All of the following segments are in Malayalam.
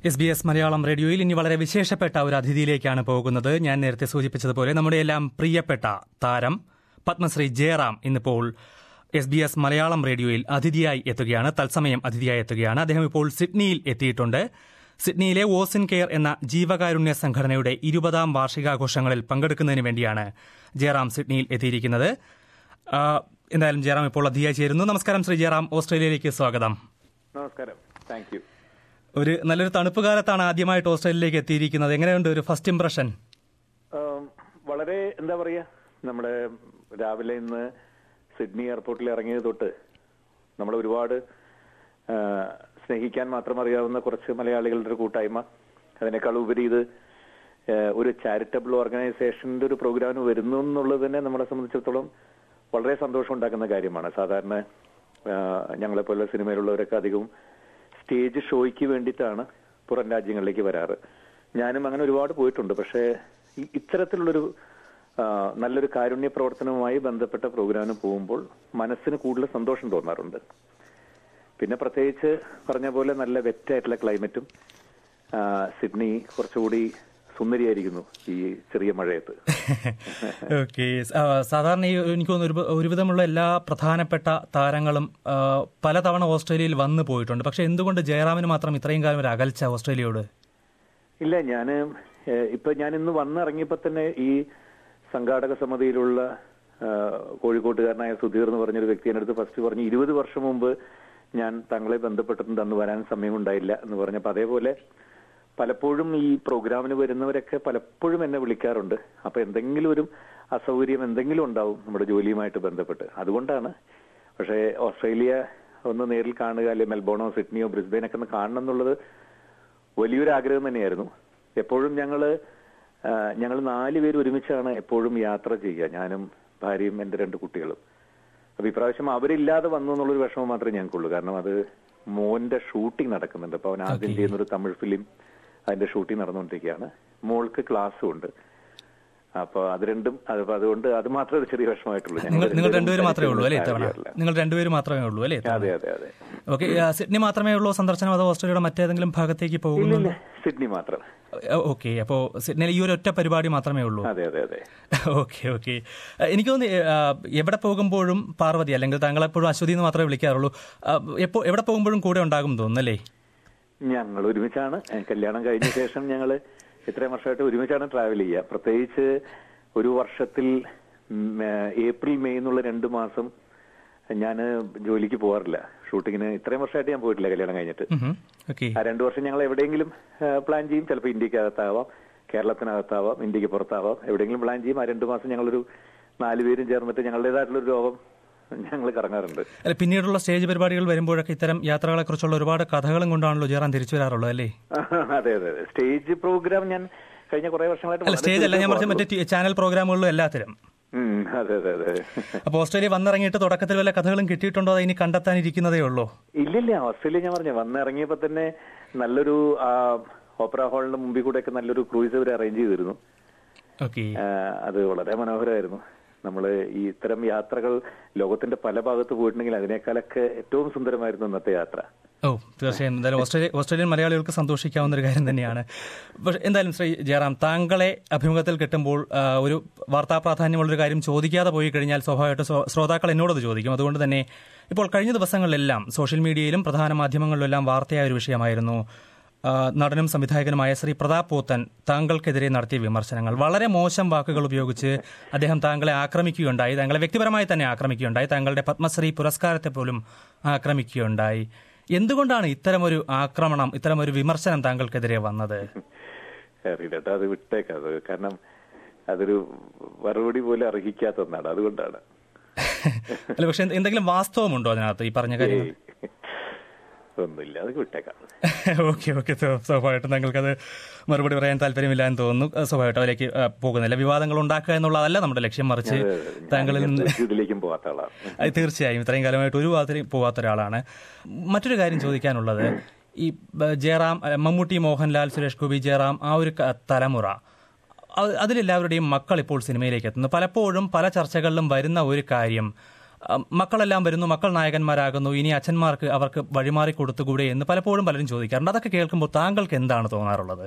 എസ് ബി എസ് മലയാളം റേഡിയോയിൽ ഇനി വളരെ വിശേഷപ്പെട്ട ഒരു അതിഥിയിലേക്കാണ് പോകുന്നത് ഞാൻ നേരത്തെ സൂചിപ്പിച്ചതുപോലെ നമ്മുടെ എല്ലാം പ്രിയപ്പെട്ട താരം പത്മശ്രീ ജയറാം ഇന്നിപ്പോൾ എസ് ബി എസ് മലയാളം റേഡിയോയിൽ അതിഥിയായി എത്തുകയാണ് തത്സമയം അതിഥിയായി എത്തുകയാണ് അദ്ദേഹം ഇപ്പോൾ സിഡ്നിയിൽ എത്തിയിട്ടുണ്ട് സിഡ്നിയിലെ ഓസിൻ കെയർ എന്ന ജീവകാരുണ്യ സംഘടനയുടെ ഇരുപതാം വാർഷികാഘോഷങ്ങളിൽ പങ്കെടുക്കുന്നതിന് വേണ്ടിയാണ് ജയറാം സിഡ്നിയിൽ എത്തിയിരിക്കുന്നത് ആ, എന്തായാലും ജയറാം ഇപ്പോൾ അതിഥിയായി ചേരുന്നു നമസ്കാരം ശ്രീ ജയറാം ഓസ്ട്രേലിയയിലേക്ക് സ്വാഗതം നമസ്കാരം താങ്ക് യു ഒരു നല്ലൊരു തണുപ്പ് കാലത്താണ് ആദ്യമായിട്ട് ഓസ്ട്രേലിയയിലേക്ക് എത്തിയിരിക്കുന്നത് എങ്ങനെയുണ്ട് ഒരു ഫസ്റ്റ് ഇംപ്രഷൻ വളരെ എന്താ പറയാ നമ്മുടെ രാവിലെ ഇന്ന് സിഡ്നി എയർപോർട്ടിൽ ഇറങ്ങിയത് തൊട്ട് നമ്മൾ ഒരുപാട് ആ, സ്നേഹിക്കാൻ മാത്രം അറിയാവുന്ന കുറച്ച് മലയാളികളുടെ ഒരു കൂട്ടായ്മ അതിനേക്കാൾ ഉപരി ഇത് ആ, ഒരു ചാരിറ്റബിൾ ഓർഗനൈസേഷന്റെ ഒരു പ്രോഗ്രാമിന് വരുന്നു എന്നുള്ളത് തന്നെ നമ്മളെ സംബന്ധിച്ചിടത്തോളം വളരെ സന്തോഷം ഉണ്ടാക്കുന്ന കാര്യമാണ് സാധാരണ ആ, ഞങ്ങളെപ്പോലെ സിനിമയിലുള്ളവരൊക്കെ അധികവും സ്റ്റേജ് ഷോയ്ക്ക് വേണ്ടിയിട്ടാണ് പുറം രാജ്യങ്ങളിലേക്ക് വരാറ് ഞാനും അങ്ങനെ ഒരുപാട് പോയിട്ടുണ്ട് പക്ഷേ ഈ ഇത്തരത്തിലുള്ളൊരു ആ, നല്ലൊരു കാരുണ്യ പ്രവർത്തനവുമായി ബന്ധപ്പെട്ട പ്രോഗ്രാമിന് പോകുമ്പോൾ മനസ്സിന് കൂടുതൽ സന്തോഷം തോന്നാറുണ്ട് പിന്നെ പ്രത്യേകിച്ച് പറഞ്ഞ പോലെ നല്ല വെറ്റായിട്ടുള്ള ക്ലൈമറ്റും ആ, സിഡ്നി കുറച്ചുകൂടി സുന്ദരിയായിരിക്കുന്നു ഈ ചെറിയ മഴയത്ത് ഓക്കെ സാധാരണ ഈ എനിക്ക് തോന്നുന്നു ഒരു- ഒരുവിധമുള്ള എല്ലാ പ്രധാനപ്പെട്ട താരങ്ങളും ആ, പലതവണ ഓസ്ട്രേലിയയിൽ വന്നു പോയിട്ടുണ്ട് പക്ഷെ എന്തുകൊണ്ട് ജയറാമിന് മാത്രം ഇത്രയും കാലം ഒരു അകൽച്ച ഓസ്ട്രേലിയയോട് ഇല്ല ഞാന് ഏഹ്, ഇപ്പൊ ഞാൻ ഇന്ന് വന്നിറങ്ങിയപ്പോ തന്നെ ഈ സംഘാടക സമിതിയിലുള്ള ആഹ്, കോഴിക്കോട്ടുകാരനായ സുധീർ എന്ന് പറഞ്ഞൊരു വ്യക്തി എൻ്റെ അടുത്ത് ഫസ്റ്റ് പറഞ്ഞു ഇരുപത് വർഷം മുമ്പ് ഞാൻ തങ്ങളെ ബന്ധപ്പെട്ടിട്ടുണ്ട് അന്ന് വരാൻ സമയമുണ്ടായില്ല എന്ന് പറഞ്ഞപ്പോ അതേപോലെ പലപ്പോഴും ഈ പ്രോഗ്രാമിന് വരുന്നവരൊക്കെ പലപ്പോഴും എന്നെ വിളിക്കാറുണ്ട് അപ്പൊ എന്തെങ്കിലും ഒരു അസൗകര്യം എന്തെങ്കിലും ഉണ്ടാവും നമ്മുടെ ജോലിയുമായിട്ട് ബന്ധപ്പെട്ട് അതുകൊണ്ടാണ് പക്ഷേ ഓസ്ട്രേലിയ ഒന്ന് നേരിൽ കാണുക അല്ലെ മെൽബോണോ സിഡ്നിയോ ബ്രിസ്ബെയിനൊക്കെ ഒന്ന് കാണണം എന്നുള്ളത് വലിയൊരു ആഗ്രഹം തന്നെയായിരുന്നു എപ്പോഴും ഞങ്ങള് ഞങ്ങൾ നാല് പേര് ഒരുമിച്ചാണ് എപ്പോഴും യാത്ര ചെയ്യുക ഞാനും ഭാര്യയും എന്റെ രണ്ട് കുട്ടികളും അപ്പൊ ഇപ്രാവശ്യം അവരില്ലാതെ വന്നു എന്നുള്ളൊരു വിഷമം മാത്രമേ ഞങ്ങൾക്കുള്ളൂ കാരണം അത് മോന്റെ ഷൂട്ടിംഗ് നടക്കുന്നുണ്ട് അപ്പൊ അവൻ ആദ്യം ചെയ്യുന്ന ഒരു തമിഴ് ഫിലിം അതിന്റെ ഷൂട്ടിംഗ് നടന്നുകൊണ്ടിരിക്കുകയാണ് മോൾക്ക് ക്ലാസ്സും ഉണ്ട് അപ്പൊ അത് രണ്ടും അത് അതുകൊണ്ട് അത് മാത്രമേ ഒരു ചെറിയ വിഷമമായിട്ടുള്ളൂ നിങ്ങൾ ഞങ്ങൾ നിങ്ങൾ രണ്ടുപേരും മാത്രമേ ഉള്ളൂ അല്ലേ ഇത്തവണ കാര്യമില്ല. നിങ്ങൾ രണ്ടുപേരും മാത്രമേ ഉള്ളൂ അല്ലേ അതെ അതെ അതെ ഓക്കെ സിഡ്നി മാത്രമേ ഉള്ളൂ സന്ദർശനം അതോ ഓസ്ട്രേലിയയുടെ മറ്റേതെങ്കിലും ഭാഗത്തേക്ക് പോകുന്നു ഇല്ലില്ല സിഡ്നി മാത്രം ഓക്കെ അപ്പോ സിഡ്നിയിൽ ഈ ഒരു ഒറ്റ പരിപാടി മാത്രമേ ഉള്ളൂ അതെ അതെ അതെ ഓക്കെ ഓക്കെ എനിക്ക് തോന്നുന്നു ആ, എവിടെ പോകുമ്പോഴും പാർവതി അല്ലെങ്കിൽ താങ്കൾ എപ്പോഴും അശ്വതി എന്ന് മാത്രമേ വിളിക്കാറുള്ളൂ ആ, എപ്പോ എവിടെ പോകുമ്പോഴും കൂടെ ഉണ്ടാകും തോന്നുന്നല്ലേ ഞങ്ങൾ ഒരുമിച്ചാണ് ഏഹ് കല്യാണം കഴിഞ്ഞ ശേഷം ഞങ്ങൾ ഇത്രയും വർഷമായിട്ട് ഒരുമിച്ചാണ് ട്രാവൽ ചെയ്യുക പ്രത്യേകിച്ച് ഒരു വർഷത്തിൽ ഉം, ഏഹ് ഏപ്രിൽ മെയ് എന്നുള്ള രണ്ട് മാസം ഞാൻ ജോലിക്ക് പോകാറില്ല ഷൂട്ടിങ്ങിന് ഇത്രയും വർഷമായിട്ട് ഞാൻ പോയിട്ടില്ല കല്യാണം കഴിഞ്ഞിട്ട് ഓക്കെ ആ രണ്ടു വർഷം ഞങ്ങൾ എവിടെയെങ്കിലും പ്ലാൻ ചെയ്യും ചിലപ്പോൾ ഇന്ത്യക്കകത്താവാം കേരളത്തിനകത്താവാം ഇന്ത്യക്ക് പുറത്താവാം എവിടെയെങ്കിലും പ്ലാൻ ചെയ്യും ആ രണ്ടു മാസം ഞങ്ങളൊരു നാലുപേരും ചേർന്നിട്ട് ഞങ്ങളുടേതായിട്ടുള്ള ഒരു രോഗം ഞങ്ങൾ കറങ്ങാറുണ്ട് അല്ല പിന്നീടുള്ള സ്റ്റേജ് പരിപാടികൾ വരുമ്പോഴൊക്കെ ഇത്തരം യാത്രകളെ കുറിച്ചുള്ള ഒരുപാട് കഥകളും കൊണ്ടാണല്ലോ ജയറാം തിരിച്ചു വരാറുള്ളത് അല്ലേ അതെ അതെ അതെ സ്റ്റേജ് പ്രോഗ്രാം ഞാൻ കഴിഞ്ഞ കുറെ വർഷങ്ങളായിട്ട് അല്ല വളരെ സ്റ്റേജ് അല്ല ഞാൻ പറഞ്ഞ ചുരുക്കമേ മറ്റേ ടി- ചാനൽ പ്രോഗ്രാമുകളിലും എല്ലാത്തിലും ഉം, അതെ അതെ അതെ അപ്പൊ ഓസ്ട്രേലിയ വന്നിറങ്ങിയിട്ട് തുടക്കത്തിൽ വല്ല കഥകളും കിട്ടിയിട്ടുണ്ടോ അത് ഇനി കണ്ടെത്താനിരിക്കുന്നതേ ഉള്ളൂ ഇല്ലില്ല ഓസ്ട്രേലിയ ഞാൻ പറഞ്ഞു വന്നിറങ്ങിയപ്പോ തന്നെ നല്ലൊരു ആ, ഓപ്പറ ഹാളിന്റെ മുമ്പിൽ കൂടെ ഒക്കെ നല്ലൊരു ക്രൂയിസ് അവർ അറേഞ്ച് ചെയ്തിരുന്നു ഓക്കെ ആ, അത് വളരെ മനോഹരമായിരുന്നു നമ്മൾ ഈ ഇത്തരം യാത്രകൾ ലോകത്തിന്റെ പല ഭാഗത്ത് പോയിട്ടുണ്ടെങ്കിൽ അതിനേക്കാളൊക്കെ ഏറ്റവും സുന്ദരമായിരുന്നു ഇന്നത്തെ യാത്ര ഓ തീർച്ചയായും എന്തായാലും ഓസ്ട്രേലിയ ഓസ്ട്രേലിയൻ മലയാളികൾക്ക് സന്തോഷിക്കാവുന്ന ഒരു കാര്യം തന്നെയാണ് പക്ഷെ എന്തായാലും ശ്രീ ജയറാം താങ്കളെ അഭിമുഖത്തിൽ കിട്ടുമ്പോൾ ആ, ഒരു വാർത്താ പ്രാധാന്യമുള്ളൊരു കാര്യം ചോദിക്കാതെ പോയി കഴിഞ്ഞാൽ സ്വാഭാവികമായിട്ട് സ്വ- ശ്രോതാക്കൾ എന്നോടത് ചോദിക്കും അതുകൊണ്ട് തന്നെ ഇപ്പോൾ കഴിഞ്ഞ ദിവസങ്ങളിലെല്ലാം സോഷ്യൽ മീഡിയയിലും പ്രധാന മാധ്യമങ്ങളിലെല്ലാം വാർത്തയായ ഒരു വിഷയമായിരുന്നു ആ, നടനും സംവിധായകനുമായ ശ്രീ പ്രതാപ് പോത്തൻ താങ്കൾക്കെതിരെ നടത്തിയ വിമർശനങ്ങൾ വളരെ മോശം വാക്കുകൾ ഉപയോഗിച്ച് അദ്ദേഹം താങ്കളെ ആക്രമിക്കുകയുണ്ടായി താങ്കളെ വ്യക്തിപരമായി തന്നെ ആക്രമിക്കുകയുണ്ടായി താങ്കളുടെ പത്മശ്രീ പുരസ്കാരത്തെ പോലും ആക്രമിക്കുകയുണ്ടായി എന്തുകൊണ്ടാണ് ഇത്തരമൊരു ആക്രമണം ഇത്തരമൊരു വിമർശനം താങ്കൾക്കെതിരെ വന്നത് അറിയില്ല കേട്ടോ അത് വിട്ടേക്കാം അത് കാരണം അതൊരു മറുപടി പോലെ അർഹിക്കാത്ത ഒന്നാണ് അതുകൊണ്ടാണ് അല്ല പക്ഷെ എന്തെങ്കിലും വാസ്തവമുണ്ടോ അതിനകത്ത് ഈ പറഞ്ഞ കാര്യം ഏയ്. ഒന്നുമില്ല അത് വിട്ടേക്കാം ഓക്കെ ഓക്കെ സ്വാഭാവികമായിട്ടും താങ്കൾക്കത് മറുപടി പറയാൻ താല്പര്യമില്ല എന്ന് തോന്നുന്നു ആ, സ്വാഭാവികമായിട്ടും അതിലേക്ക് ആ, പോകുന്നില്ല വിവാദങ്ങൾ ഉണ്ടാക്കുക എന്നുള്ളതല്ല നമ്മുടെ ലക്ഷ്യം മറിച്ച് താങ്കളിൽ നിന്ന് ഇതിലേക്കും പോവാത്ത ആളാണ് അത് തീർച്ചയായും ഇത്രയും കാലമായിട്ട് ഒരു വാതിലും പോവാത്ത ഒരാളാണ് മറ്റൊരു കാര്യം ചോദിക്കാനുള്ളത് ഈ ബ- ജയറാം അല്ല, മമ്മൂട്ടി മോഹൻലാൽ സുരേഷ് ഗോപി ജയറാം ആ ഒരു ക- തലമുറ അത് അതിലെല്ലാവരുടെയും മക്കൾ ഇപ്പോൾ സിനിമയിലേക്ക് എത്തുന്നു പലപ്പോഴും പല ചർച്ചകളിലും വരുന്ന ഒരു കാര്യം ആ, മക്കളെല്ലാം വരുന്നു മക്കൾ നായകന്മാരാകുന്നു ഇനി അച്ഛന്മാർക്ക് അവർക്ക് വഴിമാറി കൊടുത്തുകൂടെ എന്ന് പലപ്പോഴും പലരും ചോദിക്കാറുണ്ട് അതൊക്കെ കേൾക്കുമ്പോൾ താങ്കൾക്ക് എന്താണ് തോന്നാറുള്ളത്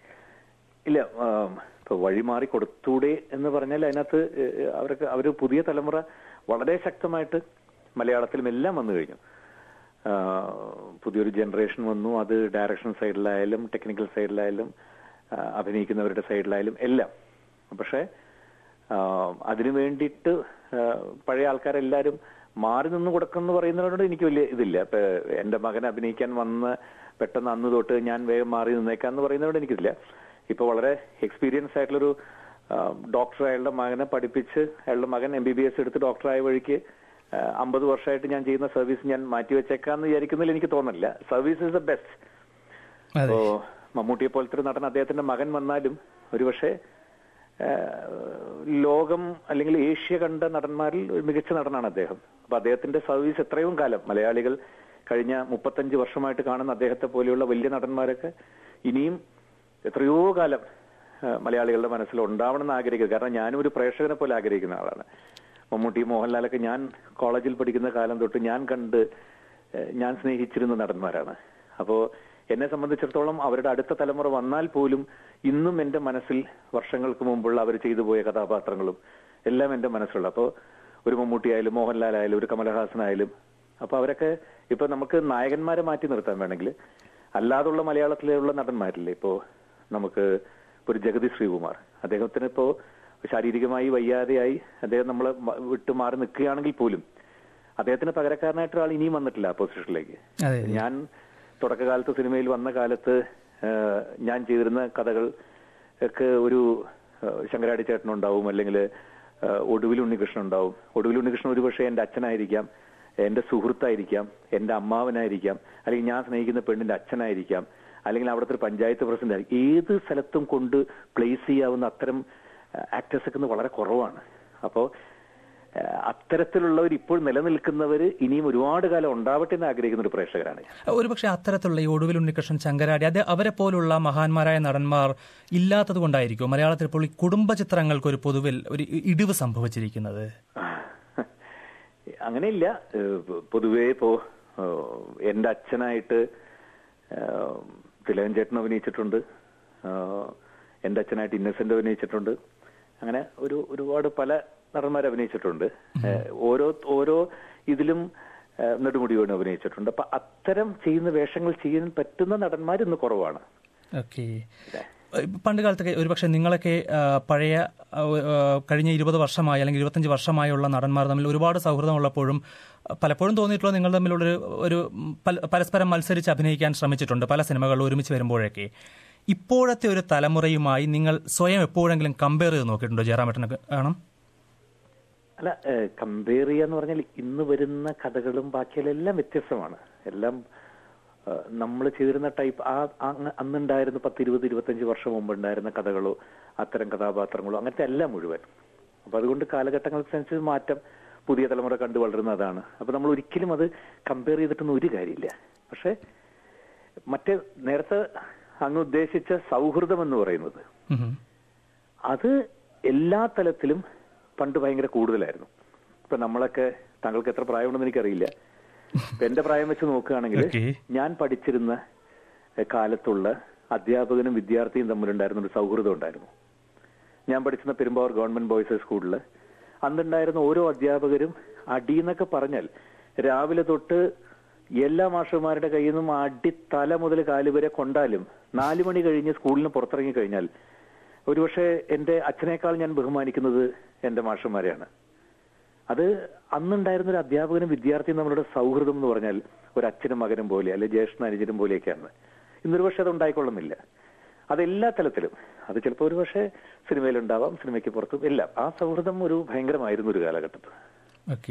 ഇല്ല ആം, ഇപ്പൊ വഴിമാറി കൊടുത്തൂടെ എന്ന് പറഞ്ഞാൽ അതിനകത്ത് ഏഹ്, അവർക്ക് അവർ പുതിയ തലമുറ വളരെ ശക്തമായിട്ട് മലയാളത്തിലും എല്ലാം വന്നു കഴിഞ്ഞു ആ, പുതിയൊരു ജനറേഷൻ വന്നു അത് ഡയറക്ഷൻ സൈഡിലായാലും ടെക്നിക്കൽ സൈഡിലായാലും ആ, അഭിനയിക്കുന്നവരുടെ സൈഡിലായാലും എല്ലാം പക്ഷേ ആ, അതിനു വേണ്ടിയിട്ട് ആ, പഴയ ആൾക്കാരെല്ലാരും മാറി നിന്ന് കൊടുക്കുന്നു പറയുന്നതിനോട് എനിക്ക് വലിയ ഇതില്ല ഇപ്പൊ എന്റെ മകൻ അഭിനയിക്കാൻ വന്ന് പെട്ടെന്ന് അന്ന് തൊട്ട് ഞാൻ വേഗം മാറി നിന്നേക്കാന്ന് പറയുന്നതിനോട് എനിക്കില്ല ഇപ്പൊ വളരെ എക്സ്പീരിയൻസ് ആയിട്ടുള്ളൊരു ഡോക്ടർ അയാളുടെ മകനെ പഠിപ്പിച്ച് അയാളുടെ മകൻ എം ബി ബി എസ് എടുത്ത് ഡോക്ടറായ വഴിക്ക് അമ്പത് വർഷമായിട്ട് ഞാൻ ചെയ്യുന്ന സർവീസ് ഞാൻ മാറ്റിവെച്ചേക്കാന്ന് വിചാരിക്കുന്നതിൽ എനിക്ക് തോന്നുന്നില്ല സർവീസ് ഇസ് ദ ബെസ്റ്റ് അതെ ഇപ്പോ മമ്മൂട്ടിയെ പോലത്തെ ഒരു നടൻ അദ്ദേഹത്തിന്റെ മകൻ വന്നാലും ഒരുപക്ഷെ ആ, ലോകം അല്ലെങ്കിൽ ഏഷ്യ കണ്ട നടന്മാരിൽ ഒരു മികച്ച നടനാണ് അദ്ദേഹം അപ്പൊ അദ്ദേഹത്തിന്റെ സർവീസ് എത്രയും കാലം മലയാളികൾ കഴിഞ്ഞ മുപ്പത്തഞ്ച് വർഷമായിട്ട് കാണുന്ന അദ്ദേഹത്തെ പോലെയുള്ള വലിയ നടന്മാരൊക്കെ ഇനിയും എത്രയോ കാലം ആ, മലയാളികളുടെ മനസ്സിൽ ഉണ്ടാവണമെന്ന് ആഗ്രഹിക്കുന്നത് കാരണം ഞാനും ഒരു പ്രേക്ഷകനെ പോലെ ആഗ്രഹിക്കുന്ന ആളാണ് മമ്മൂട്ടി മോഹൻലാലൊക്കെ ഞാൻ കോളേജിൽ പഠിക്കുന്ന കാലം തൊട്ട് ഞാൻ കണ്ട് ഏഹ്, ഞാൻ സ്നേഹിച്ചിരുന്ന നടന്മാരാണ് അപ്പോ എന്നെ സംബന്ധിച്ചിടത്തോളം അവരുടെ അടുത്ത തലമുറ വന്നാൽ പോലും ഇന്നും എന്റെ മനസ്സിൽ വർഷങ്ങൾക്ക് മുമ്പുള്ള അവർ ചെയ്തു പോയ കഥാപാത്രങ്ങളും എല്ലാം എന്റെ മനസ്സിലുള്ള അപ്പോ ഒരു മമ്മൂട്ടി ആയാലും മോഹൻലാൽ ആയാലും ഒരു കമലഹാസൻ ആയാലും അപ്പൊ അവരൊക്കെ ഇപ്പൊ നമുക്ക് നായകന്മാരെ മാറ്റി നിർത്താൻ വേണമെങ്കിൽ അല്ലാതുള്ള മലയാളത്തിലുള്ള നടന്മാരില്ലേ ഇപ്പോ നമുക്ക് ഒരു ജഗതി ശ്രീകുമാർ അദ്ദേഹത്തിന് ഇപ്പോ ശാരീരികമായി വയ്യാതെയായി അദ്ദേഹം നമ്മളെ മ- വിട്ടു മാറി നിൽക്കുകയാണെങ്കിൽ പോലും അദ്ദേഹത്തിന് പകരക്കാരനായിട്ട് ഒരാൾ ഇനിയും വന്നിട്ടില്ല ആ പൊസിഷനിലേക്ക് അതെ ഞാൻ തുടക്കകാലത്ത് സിനിമയിൽ വന്ന കാലത്ത് ആ, ഞാൻ ചെയ്തിരുന്ന കഥകൾ ഒക്കെ ഒരു ആ, ശങ്കരാടി ചേട്ടനുണ്ടാവും അല്ലെങ്കിൽ ആ, ഒടുവിൽ ഉണ്ണികൃഷ്ണൻ ഉണ്ടാവും ഒടുവിൽ ഉണ്ണികൃഷ്ണൻ ഒരുപക്ഷെ എന്റെ അച്ഛനായിരിക്കാം എന്റെ സുഹൃത്തായിരിക്കാം എന്റെ അമ്മാവനായിരിക്കാം അല്ലെങ്കിൽ ഞാൻ സ്നേഹിക്കുന്ന പെണ്ണിന്റെ അച്ഛനായിരിക്കാം അല്ലെങ്കിൽ അവിടുത്തെ ഒരു പഞ്ചായത്ത് പ്രസിഡന്റ് ആയിരിക്കും ഏത് സ്ഥലത്തും കൊണ്ട് പ്ലേസ് ചെയ്യാവുന്ന അത്തരം ആക്ടേഴ്സ് ഒക്കെ ഇന്ന് വളരെ കുറവാണ് അപ്പോ ആ, അത്തരത്തിലുള്ളവർ ഇപ്പോൾ നിലനിൽക്കുന്നവർ ഇനിയും ഒരുപാട് കാലം ഉണ്ടാവട്ടെ എന്ന് ആഗ്രഹിക്കുന്ന ഒരു പ്രേക്ഷകരാണ് ഞാൻ ഒരുപക്ഷെ അത്തരത്തിലുള്ള ഈ ഒടുവിൽ ഉണ്ണികൃഷ്ണൻ ശങ്കരാടി അത് അവരെ പോലുള്ള മഹാന്മാരായ നടന്മാർ ഇല്ലാത്തത് കൊണ്ടായിരിക്കും മലയാളത്തിൽ ഇപ്പോൾ ഈ കുടുംബ ചിത്രങ്ങൾക്ക് ഒരു പൊതുവിൽ ഒരു ഇടിവ് സംഭവിച്ചിരിക്കുന്നത് അങ്ങനെയില്ല ഏഹ് പൊതുവേ ഇപ്പോ ഏഹ് എന്റെ അച്ഛനായിട്ട് ഏഹ് തിലകൻ ചേട്ടൻ അഭിനയിച്ചിട്ടുണ്ട് ഏഹ് എന്റെ അച്ഛനായിട്ട് ഇന്നസെന്റ് അഭിനയിച്ചിട്ടുണ്ട് അങ്ങനെ ഒരു ഒരുപാട് പല നടന്മാർ അഭിനയിച്ചിട്ടുണ്ട് ഏഹ് ഓരോ ഓരോ ഇതിലും ഏഹ് നെടുമുടി വേണു അഭിനയിച്ചിട്ടുണ്ട് അപ്പൊ അത്തരം ചെയ്യുന്ന വേഷങ്ങൾ ചെയ്യാൻ പറ്റുന്ന നടന്മാർ ഇന്ന് കുറവാണ് ഓക്കെ പണ്ട് കാലത്തൊക്കെ ഒരുപക്ഷെ നിങ്ങളൊക്കെ ആ, പഴയ ആ, ആ, കഴിഞ്ഞ ഇരുപത് വർഷമായി അല്ലെങ്കിൽ ഇരുപത്തഞ്ച് വർഷമായുള്ള നടന്മാർ തമ്മിൽ ഒരുപാട് സൗഹൃദമുള്ളപ്പോഴും ആ, പലപ്പോഴും തോന്നിയിട്ടുള്ള നിങ്ങൾ തമ്മിലുള്ളൊരു ഒരു പല- പരസ്പരം മത്സരിച്ച് അഭിനയിക്കാൻ ശ്രമിച്ചിട്ടുണ്ട് പല സിനിമകളിൽ ഒരുമിച്ച് വരുമ്പോഴൊക്കെ ഇപ്പോഴത്തെ ഒരു തലമുറയുമായി നിങ്ങൾ സ്വയം എപ്പോഴെങ്കിലും കമ്പയർ ചെയ്ത് നോക്കിയിട്ടുണ്ടോ ജയറാമേട്ടനൊക്കെ കാണാം അല്ല കമ്പയർ ചെയ്യാന്ന് പറഞ്ഞാൽ ഇന്ന് വരുന്ന കഥകളും ബാക്കിയെല്ലാം എല്ലാം വ്യത്യസ്തമാണ് എല്ലാം നമ്മൾ ചെയ്തിരുന്ന ടൈപ്പ് ആ അങ്ങ് അന്നുണ്ടായിരുന്ന പത്ത് ഇരുപത് ഇരുപത്തഞ്ച് വർഷം മുമ്പ് ഉണ്ടായിരുന്ന കഥകളോ അത്തരം കഥാപാത്രങ്ങളോ അങ്ങനത്തെ എല്ലാം മുഴുവൻ അപ്പൊ അതുകൊണ്ട് കാലഘട്ടങ്ങൾക്കനുസരിച്ച് മാറ്റം പുതിയ തലമുറ കണ്ടു വളരുന്നതാണ് അപ്പൊ നമ്മൾ ഒരിക്കലും അത് കമ്പയർ ചെയ്തിട്ടൊന്നും ഒരു കാര്യമില്ല പക്ഷെ മറ്റേ നേരത്തെ അങ്ങ് ഉദ്ദേശിച്ച സൗഹൃദം എന്ന് പറയുന്നത് ഉം. അത് എല്ലാ തലത്തിലും പണ്ട് ഭയങ്കര കൂടുതലായിരുന്നു ഇപ്പൊ നമ്മളൊക്കെ താങ്കൾക്ക് എത്ര പ്രായമുണ്ടെന്ന് എനിക്കറിയില്ല ഇപ്പൊ എന്റെ പ്രായം വെച്ച് നോക്കുകയാണെങ്കിൽ Okay. ഞാൻ പഠിച്ചിരുന്ന എഹ്, കാലത്തുള്ള അധ്യാപകനും വിദ്യാർത്ഥിയും തമ്മിലുണ്ടായിരുന്ന ഒരു സൗഹൃദം ഉണ്ടായിരുന്നു ഞാൻ പഠിച്ചിരുന്ന പെരുമ്പാവൂർ ഗവൺമെന്റ് ബോയ്സ് സ്കൂളിൽ അന്നുണ്ടായിരുന്ന ഓരോ അധ്യാപകരും അടിയെന്നൊക്കെ പറഞ്ഞാൽ രാവിലെ തൊട്ട് എല്ലാ മാഷന്മാരുടെ കയ്യിൽ നിന്നും അടി തല മുതൽ കാല് വരെ കൊണ്ടാലും നാലു മണി കഴിഞ്ഞ് സ്കൂളിന് പുറത്തിറങ്ങി കഴിഞ്ഞാൽ ഒരുപക്ഷെ എന്റെ അച്ഛനേക്കാൾ ഞാൻ ബഹുമാനിക്കുന്നത് എന്റെ മാഷന്മാരെയാണ് അത് അന്നുണ്ടായിരുന്ന ഒരു അധ്യാപകനും വിദ്യാർത്ഥിയും തമ്മിലുള്ള സൗഹൃദം എന്ന് പറഞ്ഞാൽ ഒരു അച്ഛനും മകനും പോലെ അല്ലെ ജ്യേഷ്ഠ അനുജനും പോലെയൊക്കെയാണ് ഇന്നൊരു പക്ഷെ അത് ഉണ്ടായിക്കൊള്ളുന്നില്ല അത് എല്ലാ തലത്തിലും അത് ചിലപ്പോൾ ഒരു പക്ഷേ സിനിമയിലുണ്ടാവാം സിനിമയ്ക്ക് പുറത്തും എല്ലാം ആ സൗഹൃദം ഒരു ഭയങ്കരമായിരുന്നു ഒരു കാലഘട്ടത്തിൽ ഓക്കെ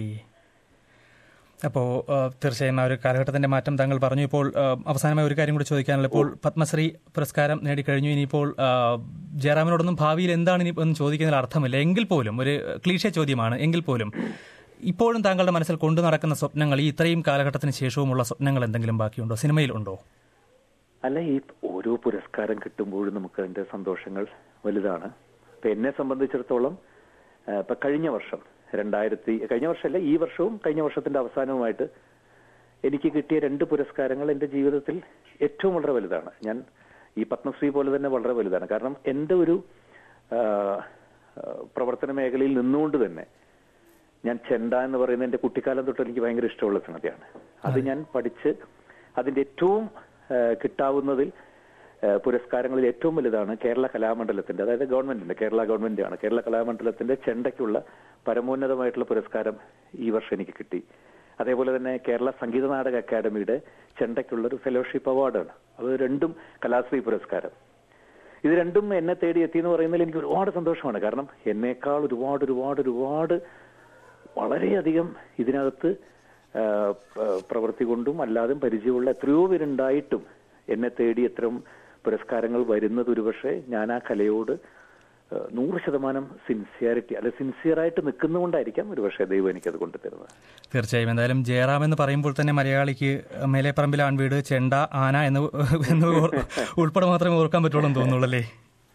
അപ്പോൾ തീർച്ചയായും ആ ഒരു കാലഘട്ടത്തിന്റെ മാറ്റം താങ്കൾ പറഞ്ഞു ഇപ്പോൾ ആ, അവസാനമായി ഒരു കാര്യം കൂടി ചോദിക്കാനുള്ള ഇപ്പോൾ പത്മശ്രീ പുരസ്കാരം നേടിക്കഴിഞ്ഞു ഇനിയിപ്പോൾ ആ, ജയറാമിനോടൊന്നും ഭാവിയിൽ എന്താണ് ഇനി എന്ന് ചോദിക്കുന്നതിൽ അർത്ഥമില്ല എങ്കിൽ പോലും ഒരു ക്ലീശ ചോദ്യമാണ് എങ്കിൽ പോലും ഇപ്പോഴും താങ്കളുടെ മനസ്സിൽ കൊണ്ടു നടക്കുന്ന സ്വപ്നങ്ങൾ ഈ ഇത്രയും കാലഘട്ടത്തിന് ശേഷവുമുള്ള സ്വപ്നങ്ങൾ എന്തെങ്കിലും ബാക്കിയുണ്ടോ സിനിമയിലുണ്ടോ അല്ല ഈ ഓരോ പുരസ്കാരം കിട്ടുമ്പോഴും നമുക്ക് അതിന്റെ സന്തോഷങ്ങൾ വലുതാണ് ഇപ്പൊ എന്നെ സംബന്ധിച്ചിടത്തോളം ആ, ഇപ്പൊ കഴിഞ്ഞ വർഷം രണ്ടായിരത്തി കഴിഞ്ഞ വർഷമല്ല ഈ വർഷവും കഴിഞ്ഞ വർഷത്തിന്റെ അവസാനവുമായിട്ട് എനിക്ക് കിട്ടിയ രണ്ട് പുരസ്കാരങ്ങൾ എന്റെ ജീവിതത്തിൽ ഏറ്റവും വളരെ വലുതാണ് ഞാൻ ഈ പത്മശ്രീ പോലെ തന്നെ വളരെ വലുതാണ് കാരണം എന്റെ ഒരു ആ, ആ, പ്രവർത്തന മേഖലയിൽ നിന്നുകൊണ്ട് തന്നെ ഞാൻ ചെണ്ട എന്ന് പറയുന്ന എന്റെ കുട്ടിക്കാലം തൊട്ട് എനിക്ക് ഭയങ്കര ഇഷ്ടമുള്ള സംഗതിയാണ് അത് ഞാൻ പഠിച്ച് അതിന്റെ ഏറ്റവും ആ, കിട്ടാവുന്നതിൽ ആ, പുരസ്കാരങ്ങളിൽ ഏറ്റവും വലുതാണ് കേരള കലാമണ്ഡലത്തിന്റെ അതായത് ഗവൺമെന്റിന്റെ കേരള ഗവൺമെന്റാണ് കേരള കലാമണ്ഡലത്തിന്റെ ചെണ്ടയ്ക്കുള്ള പരമോന്നതമായിട്ടുള്ള പുരസ്കാരം ഈ വർഷം എനിക്ക് കിട്ടി അതേപോലെ തന്നെ കേരള സംഗീത നാടക അക്കാദമിയുടെ ചെണ്ടയ്ക്കുള്ള ഒരു ഫെലോഷിപ്പ് അവാർഡാണ് അത് രണ്ടും കലാശ്രീ പുരസ്കാരം ഇത് രണ്ടും എന്നെ തേടി എത്തി എന്ന് പറയുന്നതിൽ എനിക്ക് ഒരുപാട് സന്തോഷമാണ് കാരണം എന്നേക്കാൾ ഒരുപാട് ഒരുപാട് ഒരുപാട് വളരെയധികം ഇതിനകത്ത് ആ, പ- പ്രവൃത്തി കൊണ്ടും അല്ലാതെയും പരിചയമുള്ള എത്രയോ പേരുണ്ടായിട്ടും എന്നെ തേടി ഇത്തരം പുരസ്കാരങ്ങൾ വരുന്നത് ഒരുപക്ഷെ ഞാൻ ആ കലയോട് ആ, നൂറ് ശതമാനം സിൻസിയറിറ്റി അല്ലെ സിൻസിയറായിട്ട് നിൽക്കുന്നതുകൊണ്ടായിരിക്കാം ഒരുപക്ഷെ ദൈവം എനിക്കത് കൊണ്ടുതരുന്നത് തീർച്ചയായും എന്തായാലും ജയറാം എന്ന് പറയുമ്പോൾ തന്നെ മലയാളിക്ക് മേലേപ്പറമ്പിൽ ആൺവീട് ചെണ്ട ആന എന്ന് എന്ന് ഓർ- ഉൾപ്പെടെ മാത്രമേ ഓർക്കാൻ പറ്റുള്ളൂ എന്ന് തോന്നുള്ളൂ അല്ലേ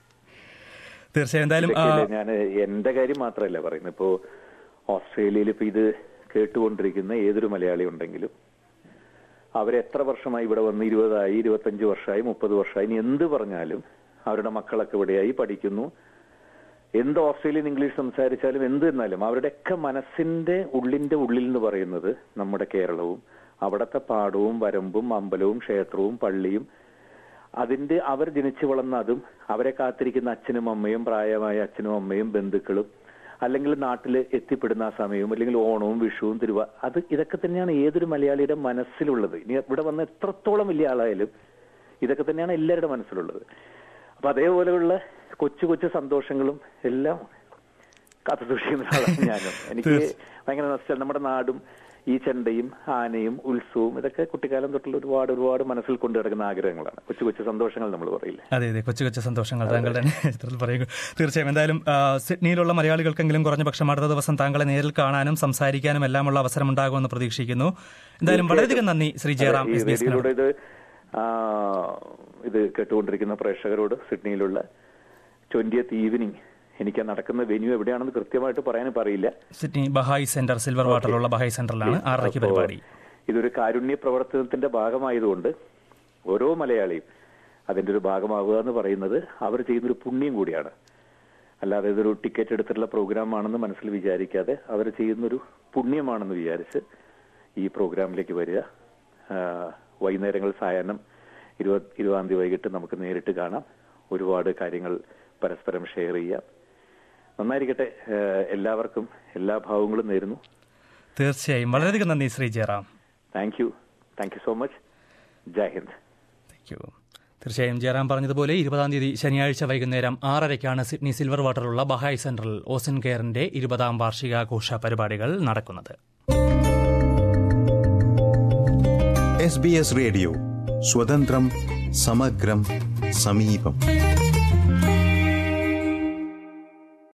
തീർച്ചയായും എന്തായാലും ആ, ഇതൊക്കെയല്ലേ ഞാൻ എന്റെ കാര്യം മാത്രമല്ല പറയുന്നത് ഇപ്പോ ഓസ്ട്രേലിയയിൽ ഇപ്പൊ ഇത് കേട്ടുകൊണ്ടിരിക്കുന്ന ഏതൊരു മലയാളി ഉണ്ടെങ്കിലും അവരെത്ര വർഷമായി ഇവിടെ വന്ന് ഇരുപതായി ഇരുപത്തഞ്ച് വർഷമായി മുപ്പത് വർഷമായി ഇനി എന്ത് പറഞ്ഞാലും അവരുടെ മക്കളൊക്കെ ഇവിടെയായി പഠിക്കുന്നു എന്ത് ഓസ്ട്രേലിയൻ ഇംഗ്ലീഷ് സംസാരിച്ചാലും എന്ത് എന്നാലും അവരുടെയൊക്കെ മനസ്സിന്റെ ഉള്ളിന്റെ ഉള്ളിൽ എന്ന് പറയുന്നത് നമ്മുടെ കേരളവും അവിടത്തെ പാടവും വരമ്പും അമ്പലവും ക്ഷേത്രവും പള്ളിയും അതിന്റെ അവർ ജനിച്ചു വളർന്ന അതും അവരെ കാത്തിരിക്കുന്ന അച്ഛനും അമ്മയും പ്രായമായ അച്ഛനും അമ്മയും ബന്ധുക്കളും അല്ലെങ്കിൽ നാട്ടിൽ എത്തിപ്പെടുന്ന ആ സമയവും അല്ലെങ്കിൽ ഓണവും വിഷുവും തിരുവ അത് ഇതൊക്കെ തന്നെയാണ് ഏതൊരു മലയാളിയുടെ മനസ്സിലുള്ളത് ഇനി ഇവിടെ വന്ന എത്രത്തോളം വലിയ ആളായാലും ഇതൊക്കെ തന്നെയാണ് എല്ലാവരുടെ മനസ്സിലുള്ളത് അപ്പൊ അതേപോലെയുള്ള കൊച്ചു കൊച്ചു സന്തോഷങ്ങളും എല്ലാം കാത്തു സൂക്ഷിക്കുന്ന ആളാണ് ഞാനും എനിക്ക് ഭയങ്കര നഷ്ടം നമ്മുടെ നാടും ഈ ചെണ്ടയും ആനയും ഉത്സവവും ഇതൊക്കെ കുട്ടിക്കാലം തൊട്ടുള്ള ഒരുപാട് ഒരുപാട് മനസ്സിൽ കൊണ്ടു കിടക്കുന്ന ആഗ്രഹങ്ങളാണ് കൊച്ചു കൊച്ചു സന്തോഷങ്ങൾ നമ്മൾ പറയില്ലേ അതെ അതെ കൊച്ചു കൊച്ചു സന്തോഷങ്ങൾ താങ്കൾ തന്നെ ചിത്രത്തിൽ പറയുക തീർച്ചയായും എന്തായാലും ആ, സിഡ്നിയിലുള്ള മലയാളികൾക്കെങ്കിലും കുറഞ്ഞ പക്ഷം അടുത്ത ദിവസം താങ്കളെ നേരിൽ കാണാനും സംസാരിക്കാനും എല്ലാമുള്ള അവസരം ഉണ്ടാകുമെന്ന് പ്രതീക്ഷിക്കുന്നു എന്തായാലും വളരെയധികം നന്ദി ശ്രീ ജയറാം ഈ എസ് ബി എസ് റേഡിയോയിലൂടെ ഇത് ആ, ഇത് കേട്ടുകൊണ്ടിരിക്കുന്ന പ്രേക്ഷകരോട് സിഡ്നിയിലുള്ള ട്വന്റിയത്ത് ഈവനിങ് എനിക്ക് നടക്കുന്ന വെന്യൂ എവിടെയാണെന്ന് കൃത്യമായിട്ട് പറയാനും പറയില്ല സിഡ്നി ബഹായ് സെന്റർ സിൽവർ വാട്ടറിലുള്ള ബഹായ് സെന്ററിലാണ് ആറരയ്ക്ക് അപ്പോ പരിപാടി ഇതൊരു കാരുണ്യ പ്രവർത്തനത്തിന്റെ ഭാഗമായതുകൊണ്ട് ഓരോ മലയാളിയും അതിന്റെ ഒരു ഭാഗമാവുക എന്ന് പറയുന്നത് അവർ ചെയ്യുന്നൊരു പുണ്യം കൂടിയാണ് അല്ലാതെ ഇതൊരു ടിക്കറ്റ് എടുത്തിട്ടുള്ള പ്രോഗ്രാം ആണെന്ന് മനസ്സിൽ വിചാരിക്കാതെ അവർ ചെയ്യുന്നൊരു പുണ്യമാണെന്ന് വിചാരിച്ച് ഈ പ്രോഗ്രാമിലേക്ക് വരിക ആ, വൈകുന്നേരങ്ങൾ സായാഹ്നം ഇരുപത് ഇരുപതാം തീയതി വൈകിട്ട് നമുക്ക് നേരിട്ട് കാണാം ഒരുപാട് കാര്യങ്ങൾ പരസ്പരം ഷെയർ ചെയ്യാം നന്നായിരിക്കട്ടെ ആ, എല്ലാവർക്കും എല്ലാ ഭാവങ്ങളും നേരുന്നു തീർച്ചയായും വളരെയധികം നന്ദി Shri Jayaram thank you thank you so much Jai Hind thank you തീർച്ചയായും ജയറാം പറഞ്ഞതുപോലെ ഇരുപതാം തീയതി ശനിയാഴ്ച വൈകുന്നേരം ആറരയ്ക്കാണ് സിഡ്നി സിൽവർ വാട്ടറിലുള്ള ബഹായ് സെന്ററിൽ ഓസൻ കെയറിന്റെ ഇരുപതാം വാർഷികാഘോഷ പരിപാടികൾ നടക്കുന്നത് എസ് ബി എസ് റേഡിയോ സ്വതന്ത്രം സമഗ്രം സമീപം